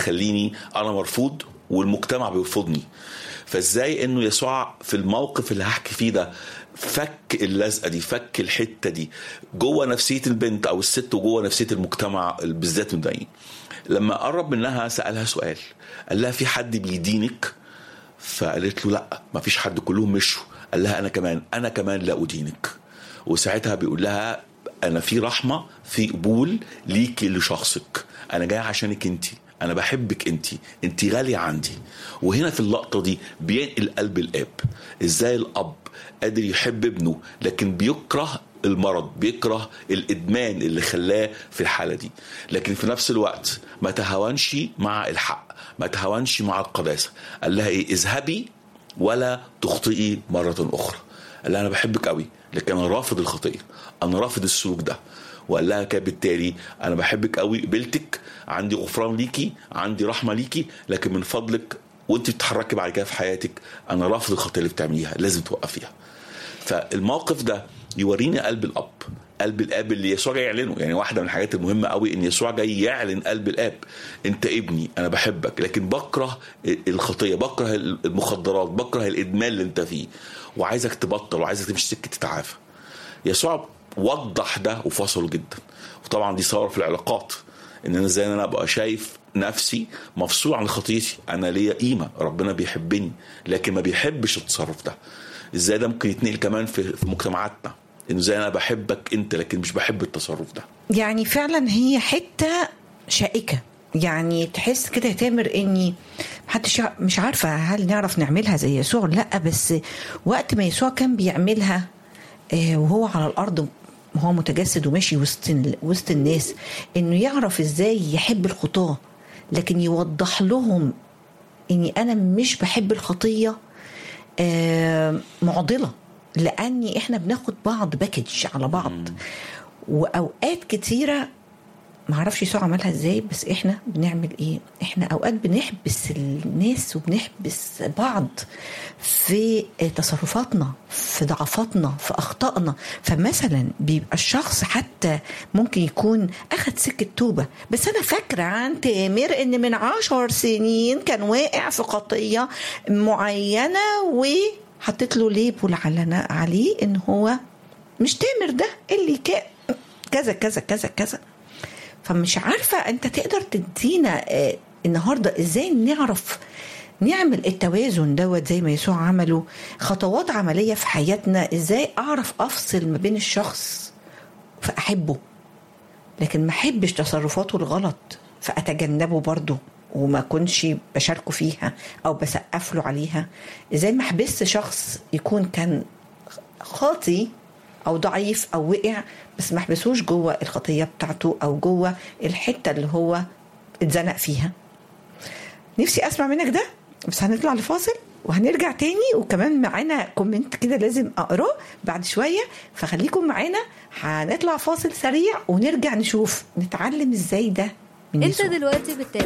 بيخليني انا مرفوض والمجتمع بيرفضني فازاي انه يسوع في الموقف اللي هحكي فيه ده فك اللزقه دي فك الحته دي جوه نفسيه البنت او الست وجوه نفسيه المجتمع بالذات المدين لما قرب منها سالها سؤال قال لها في حد بيدينك فقالت له لا ما فيش حد كلهم مشوا قال لها انا كمان انا كمان لا ادينك وساعتها بيقول لها انا في رحمه في قبول ليكي لشخصك انا جاي عشانك انت انا بحبك انت انت غاليه عندي وهنا في اللقطه دي بينقل قلب الاب ازاي الاب قادر يحب ابنه لكن بيكره المرض بيكره الادمان اللي خلاه في الحاله دي لكن في نفس الوقت ما تهاونش مع الحق ما تهاونش مع القداسه قال لها ايه اذهبي ولا تخطئي مره اخرى قال لها انا بحبك قوي لكن انا رافض الخطيه انا رافض السلوك ده وقال لها كده بالتالي انا بحبك قوي قبلتك عندي غفران ليكي عندي رحمه ليكي لكن من فضلك وانت بتتحركي بعد كده في حياتك انا رافض الخطيه اللي بتعمليها لازم توقفيها فالموقف ده يوريني قلب الاب قلب الاب اللي يسوع جاي يعلنه يعني واحده من الحاجات المهمه قوي ان يسوع جاي يعلن قلب الاب انت ابني انا بحبك لكن بكره الخطيه بكره المخدرات بكره الادمان اللي انت فيه وعايزك تبطل وعايزك تمشي سكه تتعافى يسوع وضح ده وفصله جدا وطبعا دي ثوره في العلاقات ان انا ازاي انا ابقى شايف نفسي مفصول عن خطيتي انا ليا قيمه ربنا بيحبني لكن ما بيحبش التصرف ده ازاي ده ممكن يتنقل كمان في, في مجتمعاتنا انه زي انا بحبك انت لكن مش بحب التصرف ده يعني فعلا هي حته شائكه يعني تحس كده يا تامر اني محدش مش عارفه هل نعرف نعملها زي يسوع لا بس وقت ما يسوع كان بيعملها وهو على الارض وهو متجسد وماشي وسط وسط الناس انه يعرف ازاي يحب الخطاه لكن يوضح لهم اني انا مش بحب الخطيه معضله لاني احنا بناخد بعض باكج على بعض واوقات كتيره ما اعرفش يسوع عملها ازاي بس احنا بنعمل ايه احنا اوقات بنحبس الناس وبنحبس بعض في تصرفاتنا في ضعفاتنا في اخطائنا فمثلا بيبقى الشخص حتى ممكن يكون اخد سكه توبه بس انا فاكره عن تامر ان من عشر سنين كان واقع في خطيه معينه وحطيت له ليبل على عليه ان هو مش تامر ده اللي كذا كذا كذا كذا فمش عارفة أنت تقدر تدينا النهاردة إزاي نعرف نعمل التوازن دوت زي ما يسوع عمله خطوات عملية في حياتنا إزاي أعرف أفصل ما بين الشخص فأحبه لكن ما أحبش تصرفاته الغلط فأتجنبه برضه وما كنش بشاركه فيها أو بسقف له عليها إزاي ما أحبس شخص يكون كان خاطي او ضعيف او وقع بس ما احبسوش جوه الخطيه بتاعته او جوه الحته اللي هو اتزنق فيها نفسي اسمع منك ده بس هنطلع لفاصل وهنرجع تاني وكمان معانا كومنت كده لازم اقراه بعد شويه فخليكم معانا هنطلع فاصل سريع ونرجع نشوف نتعلم ازاي ده من انت دلوقتي بالتالي